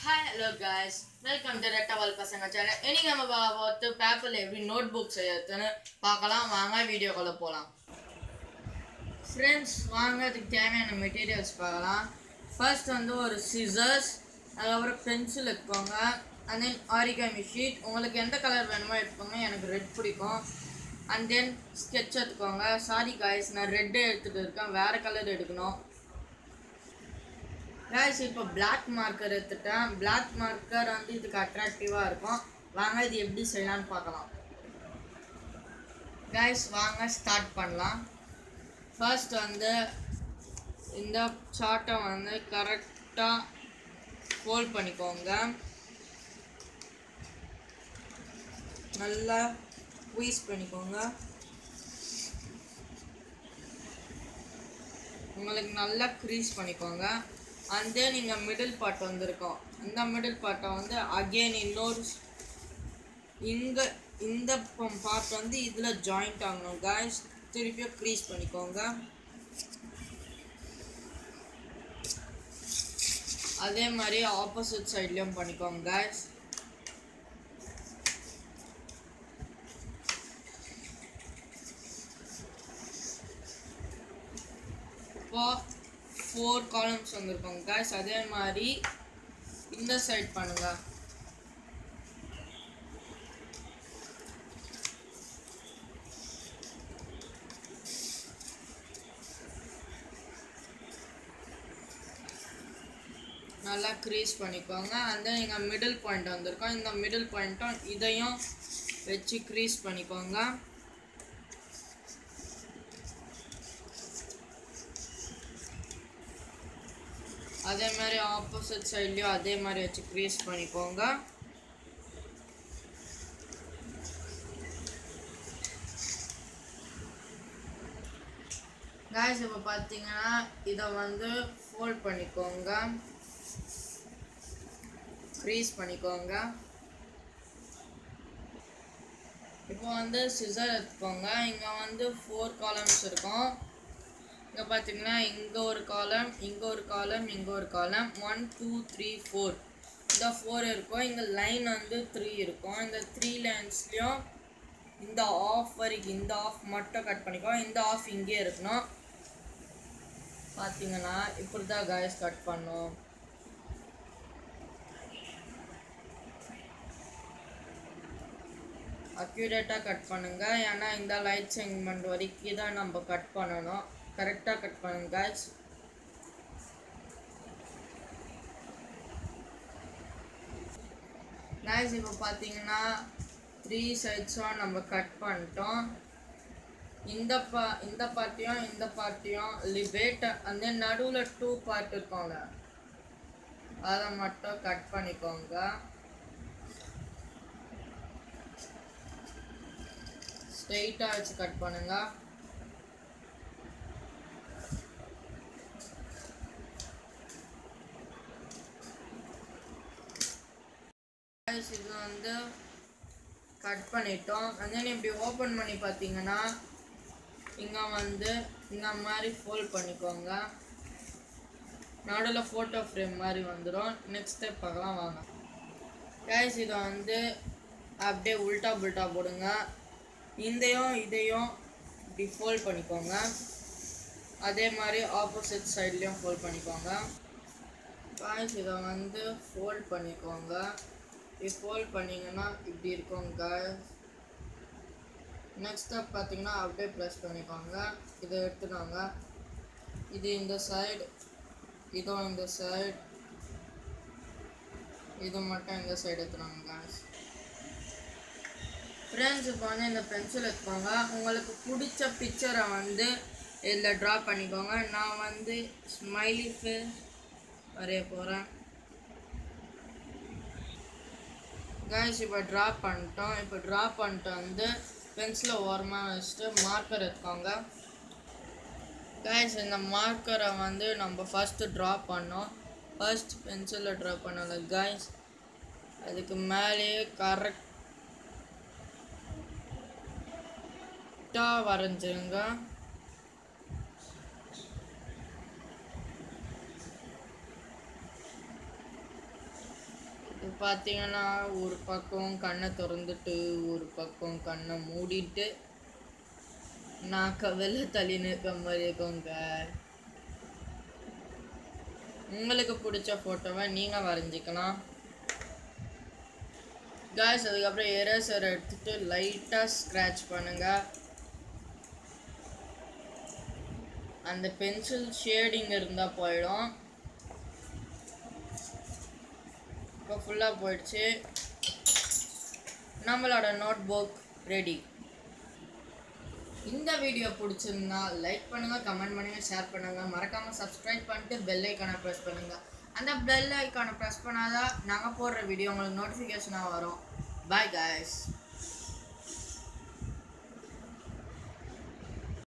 hi hello guys welcome to ரெட்டவால் பசங்க channel இன்னைக்கு நம்ம பார்த்து பேப்பரில் எப்படி நோட் புக் செய்யறதுன்னு பார்க்கலாம் வாங்க வீடியோக்குள்ள போகலாம் ஃப்ரெண்ட்ஸ் வாங்க அதுக்கு தேவையான மெட்டீரியல்ஸ் பார்க்கலாம் ஃபர்ஸ்ட் வந்து ஒரு சிசர்ஸ் அதுக்கப்புறம் பென்சில் எடுத்துக்கோங்க அண்ட் தென் ஆரிகாமி ஷீட் உங்களுக்கு எந்த கலர் வேணுமோ எடுத்துக்கோங்க எனக்கு ரெட் பிடிக்கும் அண்ட் தென் ஸ்கெட்ச் எடுத்துக்கோங்க சாரி காய்ஸ் நான் ரெட்டு எடுத்துகிட்டு இருக்கேன் வேறு கலர் எடுக்கணும் காய்ஸ் இப்போ பிளாக் மார்க்கர் எடுத்துட்டேன் பிளாக் மார்க்கர் வந்து இதுக்கு அட்ராக்டிவாக இருக்கும் வாங்க இது எப்படி செய்யலாம்னு பார்க்கலாம் காய்ஸ் வாங்க ஸ்டார்ட் பண்ணலாம் ஃபர்ஸ்ட் வந்து இந்த சார்ட்டை வந்து கரெக்டாக ஃபோல்ட் பண்ணிக்கோங்க நல்லா ஸ்குவீஸ் பண்ணிக்கோங்க உங்களுக்கு நல்லா க்ரீஸ் பண்ணிக்கோங்க அண்ட் தென் இங்கே மிடில் பார்ட் வந்திருக்கும் இந்த மிடில் பார்ட்டை வந்து அகெயின் இன்னொரு இங்கே இந்த பார்ட் வந்து இதில் ஜாயிண்ட் ஆகணும் காய்ஸ் திருப்பியும் க்ரீஸ் பண்ணிக்கோங்க அதே மாதிரி ஆப்போசிட் சைட்லேயும் பண்ணிக்கோங்க காய்ஸ் இப்போ ஃபோர் காலம்ஸ் வந்திருக்கோங்க காய்ஸ் அதே மாதிரி இந்த சைட் பண்ணுங்க நல்லா க்ரீஸ் பண்ணிக்கோங்க அந்த இங்கே மிடில் பாயிண்ட் வந்திருக்கோம் இந்த மிடில் பாயிண்ட்டும் இதையும் வச்சு க்ரீஸ் பண்ணிக்கோங்க அதே மாதிரி ஆப்போசிட் சைட்லேயும் அதே மாதிரி வச்சு க்ரீஸ் பண்ணிக்கோங்க காய்ஸ் இப்போ பார்த்தீங்கன்னா இதை வந்து ஃபோல்ட் பண்ணிக்கோங்க க்ரீஸ் பண்ணிக்கோங்க இப்போ வந்து சிசர் எடுத்துக்கோங்க இங்கே வந்து ஃபோர் காலம்ஸ் இருக்கும் இங்கே பார்த்தீங்கன்னா இங்கே ஒரு காலம் இங்கே ஒரு காலம் இங்கே ஒரு column one two three four இந்த ஃபோர் இருக்கும் இங்கே லைன் வந்து த்ரீ இருக்கும் இந்த த்ரீ லைன்ஸ்லேயும் இந்த ஆஃப் வரைக்கும் இந்த ஆஃப் மட்டும் கட் பண்ணிக்கோ இந்த ஆஃப் இங்கே இருக்கணும் பார்த்தீங்கன்னா இப்படி தான் காய்ஸ் கட் பண்ணும் அக்யூரேட்டாக கட் பண்ணுங்க ஏன்னா இந்த லைட் செக்மெண்ட் வரைக்கும் தான் நம்ம கட் பண்ணணும் கரெக்டாக கட் பண்ணுங்க guys guys இப்போ பார்த்தீங்கன்னா த்ரீ சைட்ஸும் நம்ம கட் பண்ணிட்டோம் இந்த பா இந்த பார்ட்டியும் இந்த பார்ட்டியும் லிபேட் அந்த நடுவில் டூ பார்ட் இருக்கும்ல அதை மட்டும் கட் பண்ணிக்கோங்க ஸ்ட்ரெயிட்டாக வச்சு கட் பண்ணுங்க Guys, இது வந்து கட் பண்ணிட்டோம் and then இப்படி ஓப்பன் பண்ணி பார்த்தீங்கன்னா இங்கே வந்து இந்த மாதிரி ஃபோல்ட் பண்ணிக்கோங்க நடுவில் ஃபோட்டோ ஃப்ரேம் மாதிரி வந்துடும் நெக்ஸ்ட் ஸ்டெப் பார்க்கலாம் வாங்க கைஸ் இதை வந்து அப்படியே உல்ட்டா புல்ட்டா போடுங்க இதையும் இதையும் இப்படி ஃபோல்ட் பண்ணிக்கோங்க அதே மாதிரி ஆப்போசிட் சைட்லேயும் ஃபோல்ட் பண்ணிக்கோங்க காய்ஸ் இதை வந்து ஃபோல்ட் பண்ணிக்கோங்க இப்படி ஃபோல்ட் பண்ணிங்கன்னா இப்படி இருக்குங்க நெக்ஸ்ட் ஸ்டெப் பார்த்தீங்கன்னா அப்படியே ப்ரெஸ் பண்ணிக்கோங்க இதை எடுத்துக்கோங்க இது இந்த சைடு இதுவும் இந்த சைடு இது மட்டும் இந்த சைடு எடுத்துனாங்க காய்ஸ் ஃப்ரெண்ட்ஸ் இப்போ வந்து இந்த பென்சில் எடுத்துக்கோங்க உங்களுக்கு பிடிச்ச பிக்சரை வந்து இதில் ட்ரா பண்ணிக்கோங்க நான் வந்து ஸ்மைலி ஃபேஸ் வரைய போகிறேன் கைஸ் இப்போ ட்ரா பண்ணிட்டோம் இப்போ ட்ரா பண்ணிட்டு வந்து பென்சிலை ஓரமாக வச்சுட்டு மார்க்கர் எடுத்துக்கோங்க கைஸ் இந்த மார்க்கரை வந்து நம்ம ஃபஸ்ட்டு ட்ரா பண்ணோம் ஃபர்ஸ்ட் பென்சிலில் ட்ரா பண்ணல கைஸ் அதுக்கு மேலேயே கரெக்ட் கரெக்டாக வரைஞ்சிருங்க பார்த்தீங்கன்னா ஒரு பக்கம் கண்ணை திறந்துட்டு ஒரு பக்கம் கண்ணை மூடிட்டு நாக்க வெளில தள்ளி நிற்க மாதிரி இருக்குங்க உங்களுக்கு பிடிச்ச ஃபோட்டோவை நீங்கள் வரைஞ்சிக்கலாம் காய்ஸ் அதுக்கப்புறம் எரேசர் எடுத்துட்டு லைட்டாக ஸ்க்ராட்ச் பண்ணுங்க அந்த பென்சில் ஷேடிங் இருந்தால் போயிடும் இப்போ ஃபுல்லாக போயிடுச்சு நம்மளோட நோட் புக் ரெடி இந்த வீடியோ பிடிச்சிருந்தா லைக் பண்ணுங்கள் கமெண்ட் பண்ணுங்கள் ஷேர் பண்ணுங்கள் மறக்காமல் சப்ஸ்கிரைப் பண்ணிட்டு பெல் ஐக்கானை ப்ரெஸ் பண்ணுங்கள் அந்த பெல் ஐக்கானை ப்ரெஸ் பண்ணாதான் நாங்கள் போடுற வீடியோ உங்களுக்கு நோட்டிஃபிகேஷனாக வரும் பாய் guys